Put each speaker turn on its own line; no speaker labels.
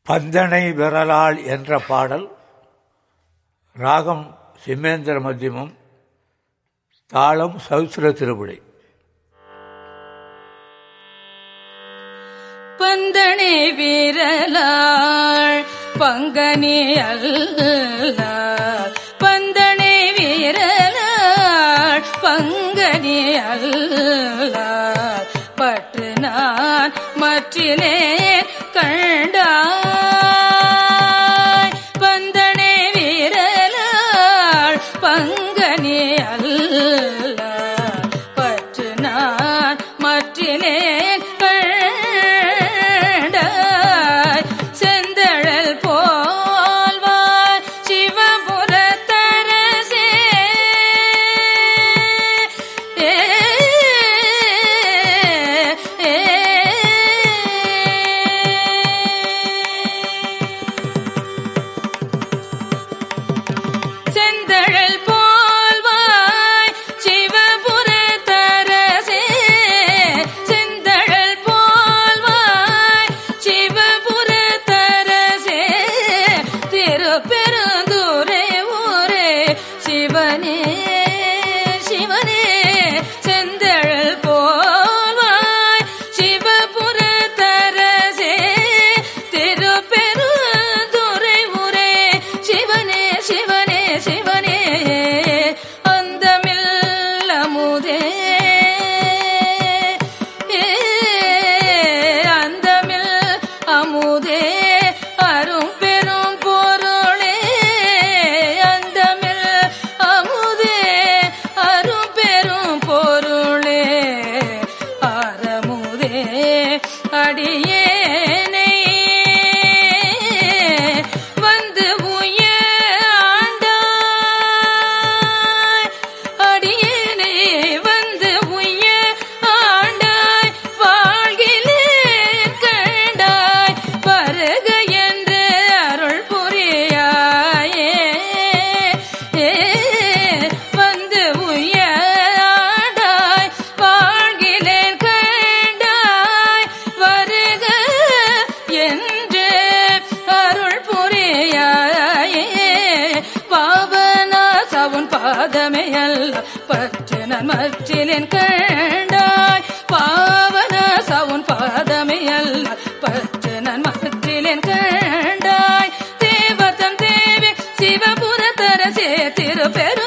பந்தனை விரலாள் என்ற பாடல் ராகம் சிம்மேந்திர மத்தியமம் தாளம் சௌத்திர திருவிடை
பந்தனை வீரலாள் பங்கனி அல்ல பந்தனை வீரலாள் பங்கனி அல்ல பற்று நான் மற்றிலே கண்டாய் பந்தனை வீரலாள் பங்கனி அல்ல பற்று நான் மற்றிலே கண்டாய் செந்தழல் போல்வாய் சிவபுரத்தரசே ஏ ஏ செந்தழல் போல்வாய் சிவபுரத்தரசே செந்தழல் போல்வாய் சிவபுரத்தரசே திருப்பெருந்துரை ஊரே சிவனே சிவனே செந்தழல் போல்வாய் சிவபுரத்தரசே திருப்பெருந்துரை ஊரே சிவனே சிவனே சிவனே அந்தமில் அமுதே ஏ, அந்தமில் அமுதே அரும் பெரும் பொருளே அந்தமில் அமுதே அரும் பெரும் பொருளே அறமுதே அடியேனை வந்து உய ஆண்டாய் அடியேனை வந்து உய ஆண்டாய் வாழ்கிலேன் கண்டாய் வருக என்று அருள் புரியாயே ஏ, வந்து உய ஆண்டாய் வாழ்கிலேன் கண்டாய் வருக என்று அருள் புரியாயே பாவனா சவுன் பாதமே அல்ல பற்று நான் மற்றிலேன் கண்டாய் பாவனா சவுன் பாதமே அல்ல பற்று நான் மற்றிலேன் கண்டாய் தேவதம் தேவி சிவபுரத்தரசே திருப்பெரு